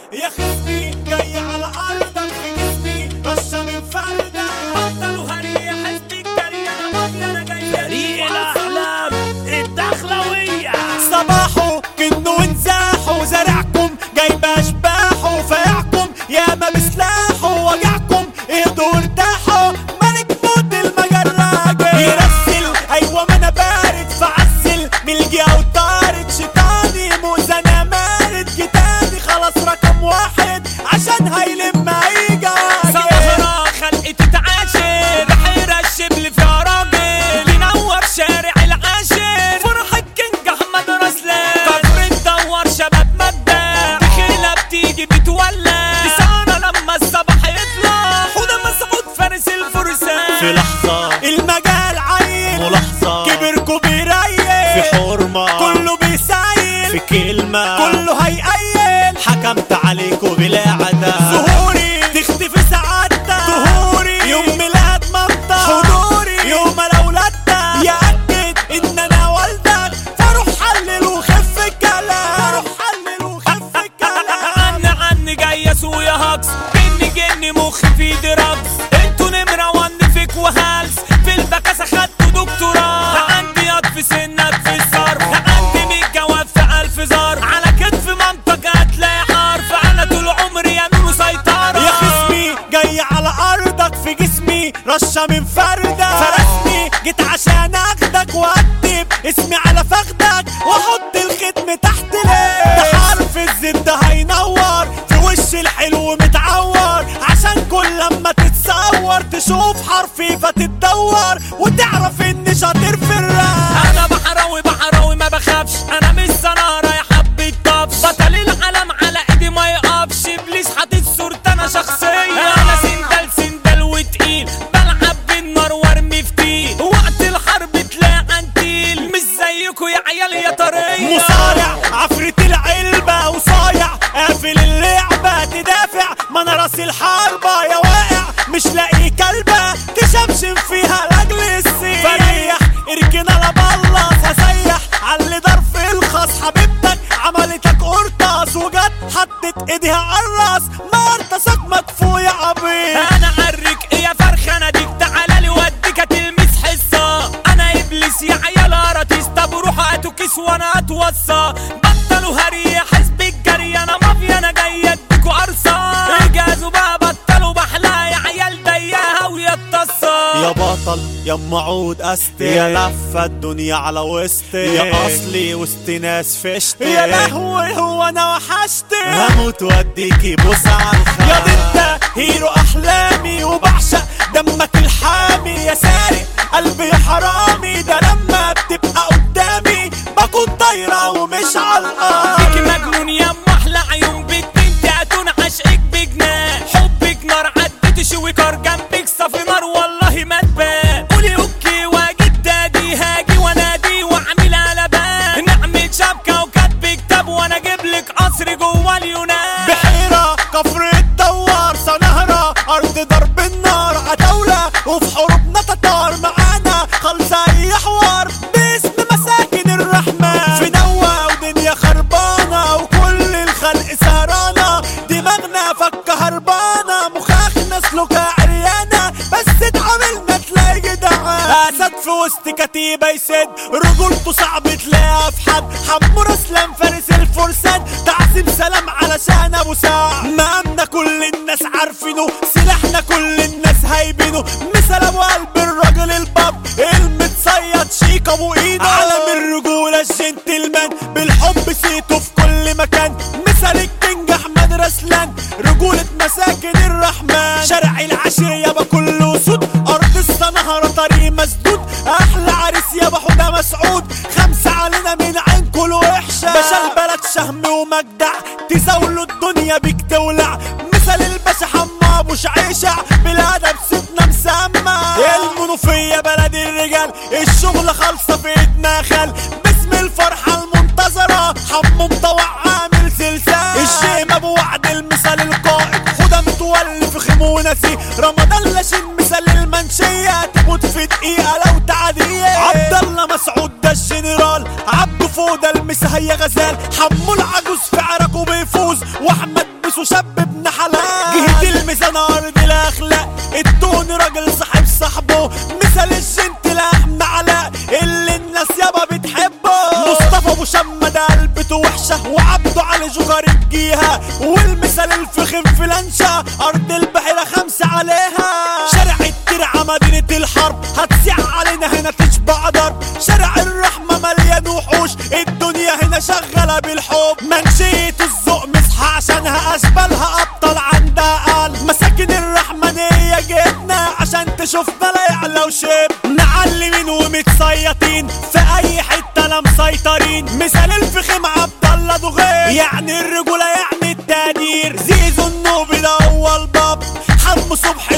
يا خصمي جاي على ارضك في جسمي رشه من فردة بطلوا هري حزب الجري انا مافيا انا جاي فريق الاحلام الدخلويه صباحه كنه انزاحه زرعكم جايب اشباحه فيعكم يا ما بسلاحه وجعكم اهدوا ارتاحوا ملك موت المجرة جاي يرسل ايوه ما انا بارد فعسل ملجي او طارد شيطاني موز انا مارد جتاني خلاص رقم واحد عشان هيلم هيجا سهرة خلقي تتعاشر بحيرة الشبل فيها راجل ينور شارع العاشر فرحة كينج احمد رسلان كفر تدور شباب مبدع دخيلة بتيجي بتولع لسانة لما الصبح يطلع حوده مسعود فارس الفرسان في لحظه المجال عيل ملاحظه كبركوا بيريل في حرمه كله بيسايل في كلمه كله هيقيل حكمت عليكم بلا عدا ظهوري تختفي سعادتك ظهوري يوم ميلاد مامتك حضوري يوم الاولادتك يأكد ان انا والدك فروح حلل وخف الكلام فروح حلل وخف الكلام عني عني جاي اسوق يا هاكس جني جني مخي في دراجز انتوا نمرة ون فيك وهالس في البكاسة خدتوا دكتوراه عندي ياض في سنك في الصرف عندي مية جواب في ألف ظرف على كتف مامتك هتلاقي حرف أنا طول عمري يا نور سيطرة يا خصمي جاي على ارضك في جسمي رشه من فردة فرسني جيت عشان اخدك واكتب اسمي على فخدك واحط الختم تحت ليه ده حرف الزبدة هينور في وش الحلو متعور عشان كل لما تتصور تشوف حرفي فتتدور وتعرف اني شاطر في الراب انا بحراوي بحراوي ما بخافش انا مش سنارة يا حبة طبش بطل العالم على ايدي ما يقفش ابليس حاطط صورتي انا شخصية انا سندل سندل وتقيل بلعب بالنار وارمي في تيل وقت الحرب تلاقي عنتيل مش زيكوا يا عيال يا طرية مصارع عفريت العلبة وصايع قافل اللعبة تدافع ما انا راس الحربة يا واقع مش لاقي كلبة تشمشم فيها لاجل السيف فريح اركن على بلص هسيح على ضرب في الخاص حبيبتك عملتك قرطاس وجت حطت ايديها على الراس ما ارتصك مدفوع يا عبيط انا عرك إيه يا فرخة انا ديك تعالى لي وديك هتلمس حصة انا ابليس يا عيال اراتيس طب روحوا هاتوا كيس وانا اتوصى بطلوا هري يا حزب الجري انا مافيا انا جاي اديكوا قرصة اجازوا بقى بطلوا بحلها يا عيال ضيقها ويا الطصة يا بطل يا ام عود استي يا لفة الدنيا على وسطي يا اصلي وسط ناس فشتي يا لهوي هو انا وحشتي هموت واديكي بوس على يا دي انت هيرو احلامي وبعشق دمك الحامي يا سارق قلبي يا حرامي ده لما بتبقى قدامي بكون طايرة ومش على الارض بيكي مجنون يا ام احلى عيون بنت انت هتون عشقك بجنان حبك نار عدت شوي كار جنبك صافي نار والله ما تبان قولي اوكي واجد دادي هاجي وانادي واعمل قلبان نعمل شبكه وكاتب كتاب وانا اجيب لك قصر جوه اليونان بحيرة كفر الدوار سنهرة أرض ضرب النار عتاولة وفي حروبنا تتار معانا خلصة أي حوار باسم مساكن الرحمن في نوة ودنيا خربانة وكل الخلق سهرانة دماغنا فك هربانة مخاخنا سلوكها عريانة بس اتعاملنا تلاقي جدعان أسد في وسط كتيبة يسد رجولته صعب تلاقيها في حد حمو رسلان فارس الفرسان تعزيم سلام علشان ابو سعد مقامنا كل الناس عارفينه سلاحنا كل الناس هايبينه مثل ابو قلب الراجل الباب المتصيد شيك ابو ايده علم الرجولة الجنتلمان بالحب سيته في كل مكان مثل الكينج احمد رسلان رجولة مساكن الرحمن شارع العشية بكل سود ارض السنهرة طريق مسدود احلى عريس يا حوده مسعود خمسة علينا من عين كل وحشة باشا البلد شهم ومجدع تزاولوا الدنيا بيك تولع مثل الباشا حما ابو شعيشع بالادب ستنا مسمى المنوفية بلد الرجال الشغل خالصة في ايدنا خل باسم الفرحة المنتظرة حمو مطوع عامل سلسال الشيم ابو وعد المثال القائد حوده متولي في خيمه ونسي رمضان لاشين مثال المنشية تموت في دقيقة لو تعدية عبد الله مسعود ده الجنرال عبده فوده المسا هي غزال حمو العجوز في عرقه بيفوز واحمد بسو وشاب ابن حلال جهد الميزان ارض الاخلاق التون راجل صاحب صاحبه مثال الجنت لحم علاء اللي الناس يابا بتحبه مصطفى ابو شمة ده قلبته وحشه وعبده علي جوكر الجيهه والمثال الفخم في لانشا ارض البحيره خمسه عليها شارع الترعه مدينه الحرب هتسيع علينا هنا تشبع ضرب شارع الرحمه مليان وحوش الدنيا هنا شغاله بالحب منشيه الذوق مصحى عشانها اشبالها ابطال عندها قلب مساكن الرحمنيه جبنا عشان تشوفنا لا يعلى وشب معلمين ومتصيطين في اي حته لا مسيطرين مثال الفخم عبد الله دغير يعني الرجوله يعني التقدير زيزو النوبي ده هو الباب حمو صبح